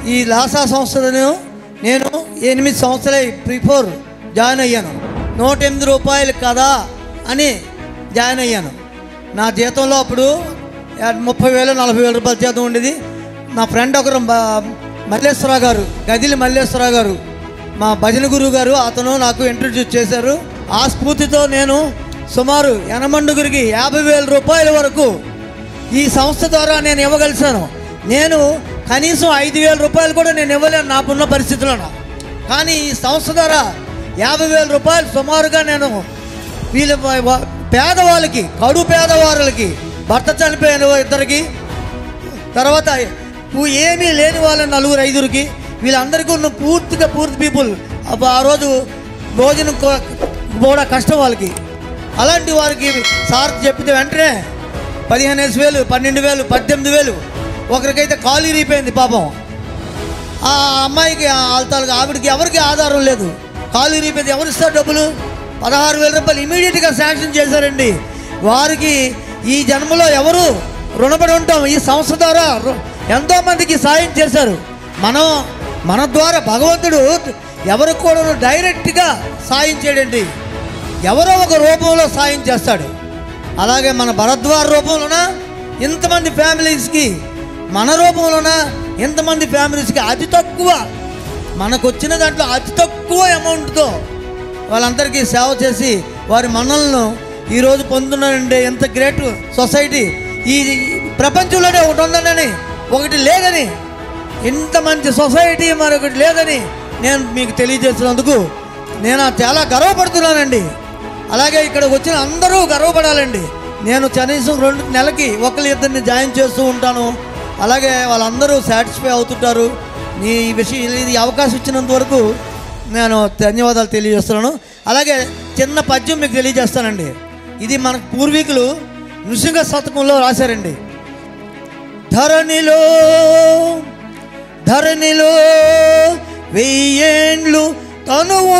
ఈ లాసా సంస్థను నేను ఎనిమిది సంవత్సరాలు బిఫోర్ జాయిన్ అయ్యాను నూట ఎనిమిది రూపాయలు కదా అని జాయిన్ అయ్యాను నా జీతంలో అప్పుడు యా- ముప్పై వేలు నలభై వేల రూపాయల జీతం ఉండేది నా ఫ్రెండ్ ఒకరు బ- మల్లేశ్వరరావు గారు గదిలి మల్లేశ్వరరావు గారు మా భజన గురువు గారు అతను నాకు ఇంట్రడ్యూస్ చేశారు ఆ స్ఫూర్తితో నేను సుమారు యనమండుగురికి యాభై వేల రూపాయల వరకు ఈ సంస్థ ద్వారా నేను ఇవ్వగలిసాను నేను కనీసం ఐదు వేల రూపాయలు కూడా నేను ఇవ్వలేను నాకున్న పరిస్థితులను కానీ ఈ సంస్థ ద్వారా యాభై వేల రూపాయలు సుమారుగా నేను వీళ్ళ వా- వా- పేదవాళ్ళకి కడు పేదవాళ్ళకి భర్త చనిపోయిన ఇద్దరికి తర్వాత పు- ఏమీ లేని వాళ్ళ నలుగురు ఐదుగురికి వీళ్ళందరికీ ఉన్న పూర్తిగా పూర్తి పీపుల్ ఆ రోజు భోజనం కూ- కూడా కష్టం వాళ్ళకి అలాంటి వారికి సార్ చెప్పితే వెంటనే పదిహేను వేలు పన్నెండు వేలు పద్దెనిమిది వేలు ఒకరికైతే కాలు ఇరిగిపోయింది పాపం ఆ అమ్మాయికి వాళ్ళ తాలూకు ఆవిడకి ఎవరికి ఆధారం లేదు కాలు ఇరిగిపోయింది ఎవరు ఇస్తారు డబ్బులు పదహారు వేల రూపాయలు ఇమీడియట్గా శాంక్షన్ చేశారండి వారికి ఈ జన్మలో ఎవరు రుణపడి ఉంటాం ఈ సంస్థ ద్వారా రు- ఎంతోమందికి సాయం చేశారు మనం మన ద్వారా భగవంతుడు ఎవరికి కూడా డైరెక్ట్గా సాయం చేయడండి ఎవరో ఒక రూపంలో సాయం చేస్తాడు అలాగే మన భరద్వార రూపంలోన ఇంతమంది ఫ్యామిలీస్కి మన రూపంలోన ఇంతమంది ఫ్యామిలీస్కి అతి తక్కువ మనకు వచ్చిన దాంట్లో అతి తక్కువ అమౌంట్తో వాళ్ళందరికీ సేవ చేసి వారి మనల్ని ఈరోజు పొందుతున్నారండి ఎంత గ్రేట్ సొసైటీ ఈ ప్రపంచంలోనే ఒకటి ఉందని ఒకటి లేదని ఇంత మంచి సొసైటీ మరొకటి లేదని నేను మీకు తెలియజేసినందుకు నేను చాలా గర్వపడుతున్నానండి అలాగే ఇక్కడికి వచ్చిన అందరూ గర్వపడాలండి నేను కనీసం రెండు నెలకి ఒకరి ఇద్దరిని జాయిన్ చేస్తూ ఉంటాను అలాగే వాళ్ళందరూ సాటిస్ఫై అవుతుంటారు నీ ఈ విషయం ఇది అవకాశం ఇచ్చినంత వరకు నేను ధన్యవాదాలు తెలియజేస్తున్నాను అలాగే చిన్న పద్యం మీకు తెలియజేస్తానండి ఇది మన పూర్వీకులు నృసింహ శతకంలో రాశారండి ధరణిలో ధరణిలో వెయ్యేండ్లు తనువు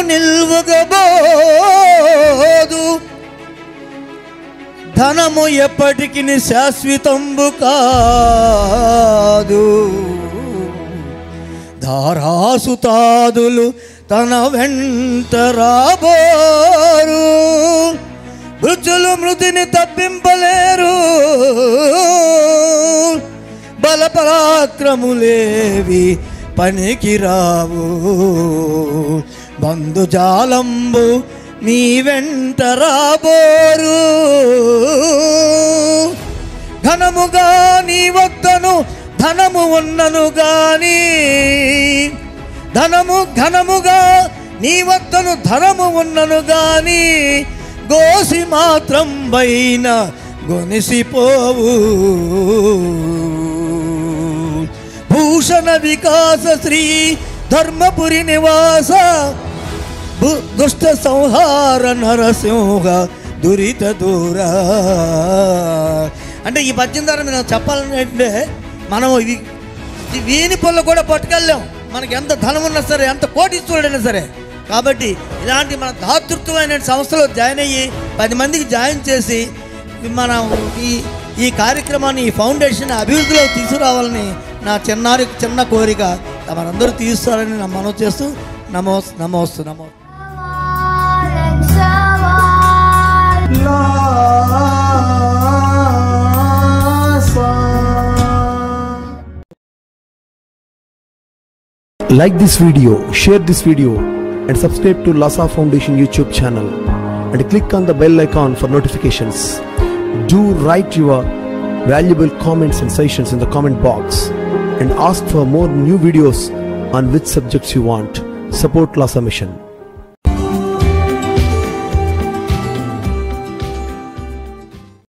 నిల్వగబోదు ధనము ఎప్పటికి శాశ్వతంబు కాదు ధారాసుతాదులు తన వెంట రాబోరు మృతులు మృతిని తప్పింపలేరు బలపరాక్రములేవి పనికి రావు బంధుజాలంబు నీ వెంట రాబోరు ఘనముగా నీ వద్దను ధనము ఉన్నను గాని ధనము ఘనముగా నీ వద్దను ధనము ఉన్నను గాని గోసి మాత్రం పైన గొనిసిపోవు భూషణ వికాస శ్రీ ధర్మపురి నివాస దు- దుష్ట సంహార నరసింహ దురిత దూర అంటే ఈ పద్యం ద్వారా మనం చెప్పాలంటే మనం ఇది ఈ వీని పళ్ళు కూడా పట్టుకెళ్ళాం మనకి ఎంత ధనం ఉన్నా సరే ఎంత కోటీశ్వరుడైనా సరే కాబట్టి ఇలాంటి మన దాతృత్వమైన సంస్థలో జాయిన్ అయ్యి పది మందికి జాయిన్ చేసి మన ఈ ఈ కార్యక్రమాన్ని ఈ ఫౌండేషన్ అభివృద్ధిలో తీసుకురావాలని నా చిన్నారి చిన్న కోరిక మనందరూ తీస్తారని నా మనవి చేస్తూ నమో నమోస్తు నమో Like this video, share this video, and subscribe to Lasa Foundation YouTube channel. And click on the bell icon for notifications. Do write your valuable comments and suggestions in the comment box. And ask for more new videos on which subjects you want. Support Lasa Mission.